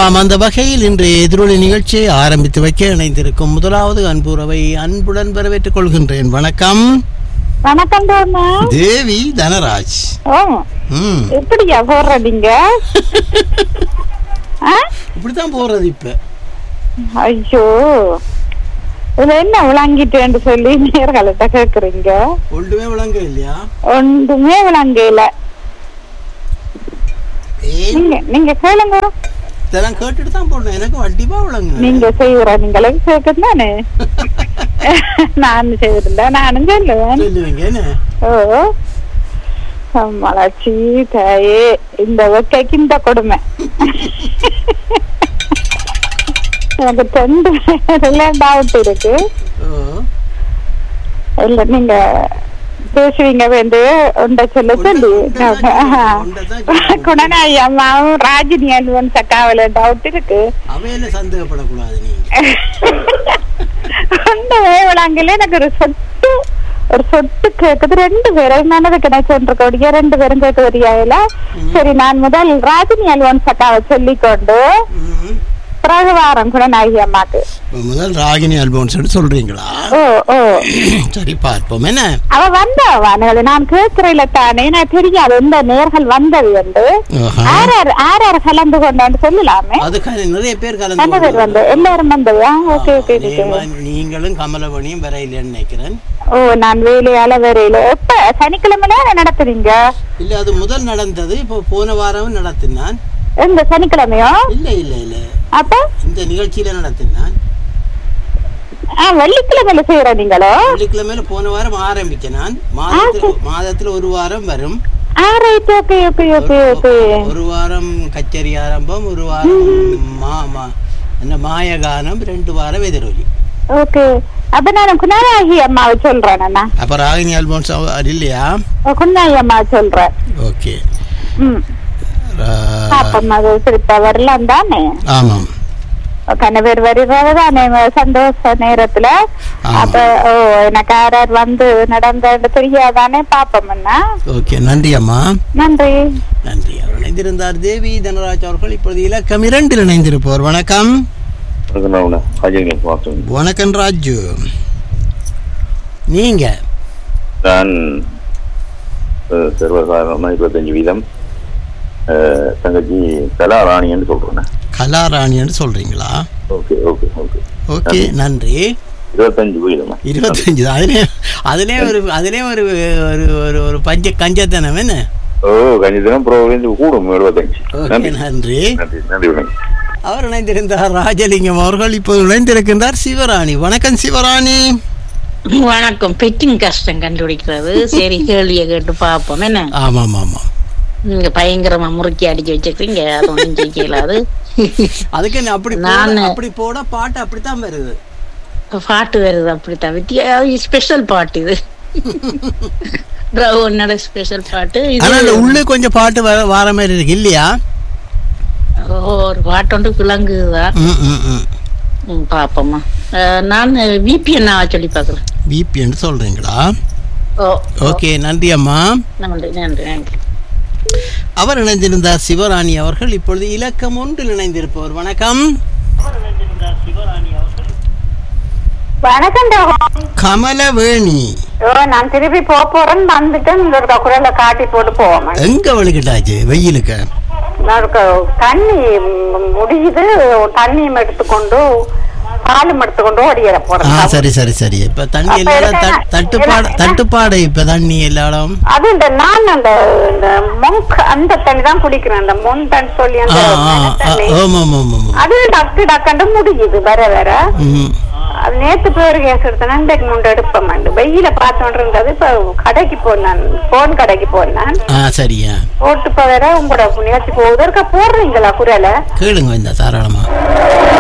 ஆம் அந்த வகையில் இன்று எதிரொலி நிகழ்ச்சியை ஆரம்பித்து வைக்க இணைந்திருக்கும் முதலாவது அன்புறவை அன்புடன் வரவேற்றுக் கொள்கின்றேன் வணக்கம் வணக்கம் தோமா தேவி தனராஜ் ஓ ம் எப்படியா போடுற நீங்க ஆ? இப்படித்தான் போறது இப்ப ஐயோ இதுல என்ன விளங்கிட்டேன்னு சொல்லி நேர்கள்ட்ட கேக்குறீங்க ஒன்றுமே விளங்க இல்லையா ஒன்றுமே விளங்கல ஏன் நீங்க நீங்க கேளுங்க இதெல்லாம் கேட்டுட்டு தான் போடணும் எனக்கு வண்டிப்பா விளங்க நீங்க செய்யற நீங்களே கேட்கும் தானே நான் செய்திருந்தா நானும் சொல்லுவேன் சொல்லுவீங்க என்ன ஓ மலர்ச்சி தாயே இந்த வெக்கைக்கு இந்த கொடுமை எனக்கு ரெண்டு பேர்ல டவுட் இருக்கு ஓ இல்ல நீங்க பேசுவீங்க வந்து உண்ட சொல்ல சொல்லி உண்டை- உண்டைதான் உண்டைதான் சொல்லுவோம். குணநாயி அம்மாவும் ராஜினி அல்வன் சக்காவில டவுட் இருக்கு அவையில சந்தேகப்படக்கூடாது நீங்க ஒண்ணுமே விளங்கல எனக்கு ஒரு சொட்டு ஒரு சொட்டு கேக்குது ரெண்டு பேரும் மனது கிணச்சு ரெண்டு பேரும் கேட்க வரியாயில சரி நான் முதல் ராஜினி அல்வன் சக்காவை சொல்லிக்கொண்டு ம். பிறகு வாரம் குணநாயகி அம்மாக்கு இப்ப முதல் ராகினி அல்போன்ஸ் சொல்றீங்களா ஓ ஓ சரி பார்ப்போம் என்ன அவ வந்தவானுகள் நான் கேட்கிறேன் தானே நான் தெரியாது எந்த நேர்கள் வந்தது என்று ஆஹா. ஆர் ஆர் ஆர் ஆர் கலந்து கொண்டான்னு சொல்லலாமே அதுக்கான நிறைய பேர் எந்த கலந்து பேர் வந்து எல்லாரும் வந்தது ஓகே ஓகே நேமா, நீங்களும் கமலவணியும் வரையிலன்னு நினைக்கிறேன் ஓ நான் வேலையால வரையில எப்ப சனிக்கிழமையில நடத்துறீங்க இல்ல அது முதல் நடந்தது இப்போ போன வாரம் நடத்தினான் இந்த சனிக்கிழமையோ இல்ல இல்ல இல்ல அப்ப இந்த நிகழ்ச்சியில நடத்தினான் ஆ, வெள்ளிக்கிழமையில செய்யற நீங்களோ வெள்ளிக்கிழமையில போன வாரம் ஆரம்பிச்சேன் நான் மாதத்துல மாதத்துல ஒரு வாரம் வரும் ஆ right okay okay okay okay ஒரு வாரம் கச்சேரி ஆரம்பம் ஒரு வாரம் மா மா- என்ன மாயகானம் ரெண்டு வாரம் எதிரொலி ஓகே அப்ப நான் குணநாயகி அம்மாவை சொல்றேன் அண்ணா அப்ப ராகினி அல்போன்ஸ் இல்லையா குணநாயகி அம்மாவை சொல்றேன் ஓகே ம் பாப்போம் அது திருப்ப வரலாம் தானே ஆமாம் கணவர் வருவதானே சந்தோஷ நேரத்துல ஆமா. அப்ப ஓ எனக்கு யாரார் வந்து நடந்தது தெரியாதானே பாப்போம்னா ஓகே நன்றி அம்மா நன்றி நன்றி அவர் இணைந்திருந்தார் தேவி தனராஜ் அவர்கள் இப்பொழுது இலக்கம் இரண்டில் இணைந்திருப்பவர் வணக்கம் வணக்கம் ராஜு நீங்க நான் அஹ், சர்வசாதாரணமா இருபத்தஞ்சு வீதம் அஹ், தங்கச்சி கலாராணின்னு சொல்றேன் கலாராணின்னு சொல்றீங்களா ஓகே ஓகே ஓகே ஓகே நன்றி இருபத்தஞ்சு வீதம் இருபத்தஞ்சு தான் அதுலயே அதுலயே ஒரு அதுலயே ஒரு ஒரு ஒரு ஒரு பஞ்ச கஞ்சத்தனம் என்ன ஓ கஞ்சிதனம் ப்ரோவிலேருந்து கூடும் எழுபத்தஞ்சு ஓகே நன்றி நன்றி நன்றி நன்றி வணக்கம் அவர் இணைந்திருந்தார் ராஜலிங்கம் அவர்கள் இப்போது இணைந்திருக்கின்றார் சிவராணி வணக்கம் சிவராணி வணக்கம் பெட்டிங் கஷ்டம் கண்டுபிடிக்கிறது சரி கேள்வியை கேட்டு பார்ப்போம் என்ன ஆமாம் ஆமாம் நீங்க பயங்கரமா முறுக்கி அடிச்சு வச்சிருக்கீங்க அது ஒன்றும் ஜெயிக்கலாது அதுக்கு என்ன அப்படி போட- நானு- அப்படி போட பாட்டு அப்படித்தான் வருது பாட்டு வருது அப்படித்தான் வித்தியா ஸ்பெஷல் பாட்டு இது உன்னோட ஸ்பெஷல் பாட்டு ஆனா அந்த இது உள்ளே கொஞ்சம் பாட்டு வர வார மாதிரி இருக்கு இல்லையா ஓ, ஒரு பாட்டு ஒன்று விளங்குதான் ம் ம் ம் ம், பாப்போம்மா அஹ், நான் விபிஎன் சொல்லி பார்க்குறேன் பிபின்னு சொல்றீங்களா ஓ ஓகே நன்றி அம்மா நன்றி நன்றி நன்றி அவர் இணைந்திருந்தார் சிவராணி அவர்கள் இப்பொழுது இலக்கம் ஒன்றில் இணைந்திருப்பவர் வணக்கம் வணக்கம் ராகு. கமலவேணி ஓ நான் திருப்பி போக போறேன்னு வந்துட்டு இந்த குரலை காட்டி போட்டு போவோம் எங்க வலிக்கிட்டாச்சு வெயிலுக்கு நான் ஒரு தண்ணி ம், முடியுது தண்ணியும் எடுத்துக்கொண்டு பாலும் எடுத்துக்கொண்டு ஓடியிட ஆ போறேன் சரி சரி சரி இப்ப தண்ணி அப்ப எல்லாரும் இருக்கா? தட்- தட்டுப்பாடு இல்ல. தட்டுப்பாடு இப்ப தண்ணி எல்லாரும் அது இந்த நான் அந்த இந்த மொங்க் அந்த தண்ணி தான் குடிக்கிறேன் அந்த மொன் தண்ணி சொல்லி ஆ அந்த ஆ மண ஆ, தண்ணி ஆமா ஆமா ஆமா ஆமா அது டக்கு டக்குன்னு முடியுது வர வர ம் அது நேத்து பேர் கேஸ் எடுத்தேன் இன்றைக்கு முண்டு எடுப்பேன் வெயில பார்த்தோன்னு இருந்தது இப்ப கடைக்கு போனேன் போன் கடைக்கு போனேன் ஆ சரியா போட்டு இப்ப வேற உங்களோட நிகழ்ச்சி போகுது இருக்க போடுறீங்களா குரலை கேளுங்க இந்த தாராளமா